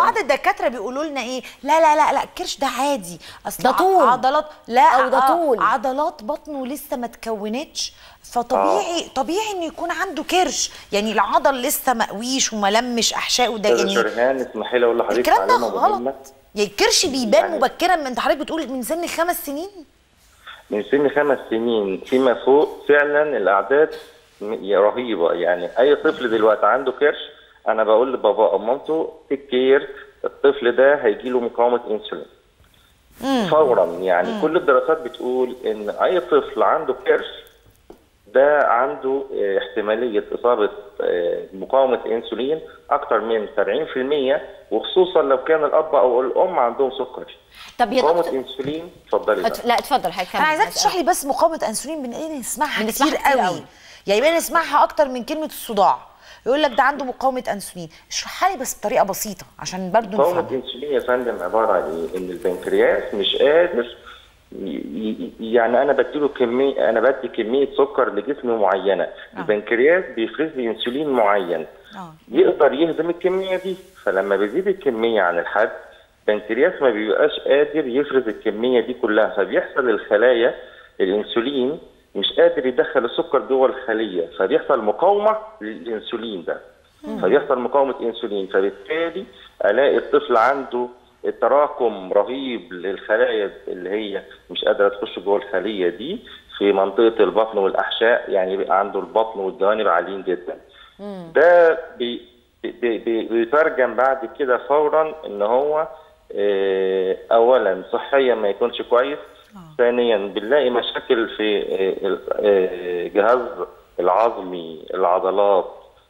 بعض الدكاتره بيقولوا لنا ايه لا لا لا لا الكرش ده عادي اصل ده طول. عضلات لا أو ده آه، طول. عضلات بطنه لسه ما اتكونتش فطبيعي طبيعي انه يكون عنده كرش يعني العضل لسه مقويش وملمش احشائه ده استاذه يعني شرهان اسمحي لي اقول لحضرتك الكلام ده معلومه مهمه غلط يعني الكرش بيبان يعني- مبكرا من انت حضرتك بتقول من سن خمس سنين من سن خمس سنين فيما فوق فعلا الاعداد م- رهيبه يعني اي طفل دلوقتي عنده كرش انا بقول لبابا او مامته تيك كير الطفل ده هيجي له مقاومه انسولين فورا يعني كل الدراسات بتقول ان اي طفل عنده كرش ده عنده آه، احتماليه اصابه آه، مقاومه انسولين اكتر من 70% وخصوصا لو كان الاب او الام عندهم سكر طب يا مقاومه دكتور انسولين اتفضلي بقى. لا اتفضل حضرتك انا عايزاك تشرح لي بس مقاومه انسولين بنقدر نسمعها بنسمعها كتير كتير قوي قوي. يعني بقينا نسمعها اكتر من كلمه الصداع يقول لك ده عنده مقاومه انسولين اشرحها لي بس بطريقه بسيطه عشان برضو مقاومة نفهم الانسولين يا فندم عبارة عن ايه؟ ان البنكرياس مش قادر ي- ي- يعني انا بديله كمية انا بدي كمية سكر لجسم معينة، البنكرياس بيفرز لي انسولين معين آه. يقدر يهضم الكمية دي، فلما بيزيد الكمية عن الحد البنكرياس ما بيبقاش قادر يفرز الكمية دي كلها فبيحصل الخلايا الانسولين مش قادر يدخل السكر جوه الخلية فبيحصل مقاومة للانسولين ده فبيحصل مقاومة انسولين فبالتالي الاقي الطفل عنده تراكم رهيب للخلايا اللي هي مش قادره تخش جوه الخليه دي في منطقه البطن والاحشاء يعني يبقى عنده البطن والجوانب عاليين جدا. ده بي بي بي بيترجم بعد كده فورا ان هو آه، اولا صحيا ما يكونش كويس ثانيا بنلاقي مشاكل في آه، ال- آه، جهاز العظمي العضلات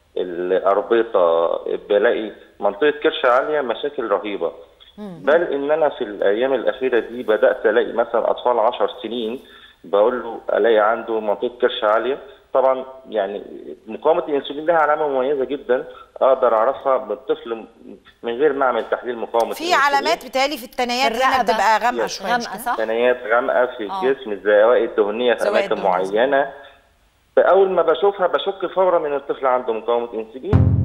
الاربطه بلاقي منطقه كرش عاليه مشاكل رهيبه بل ان انا في الايام الاخيره دي بدات الاقي مثلا اطفال 10 سنين بقول له الاقي عنده منطقه كرش عاليه طبعا يعني مقاومه الانسولين لها علامه مميزه جدا اقدر اعرفها بالطفل من غير ما اعمل تحليل مقاومه في الإنسولين. علامات بتهيألي في التنايات في هنا الرقبة. بتبقى غامقه غامقة شويه مش غامقه كده؟ صح؟ ثنايات غامقه في آه. الجسم الزوائد الدهنيه في زوائد اماكن دهنية. معينه فاول ما بشوفها بشك فورا ان الطفل عنده مقاومه انسولين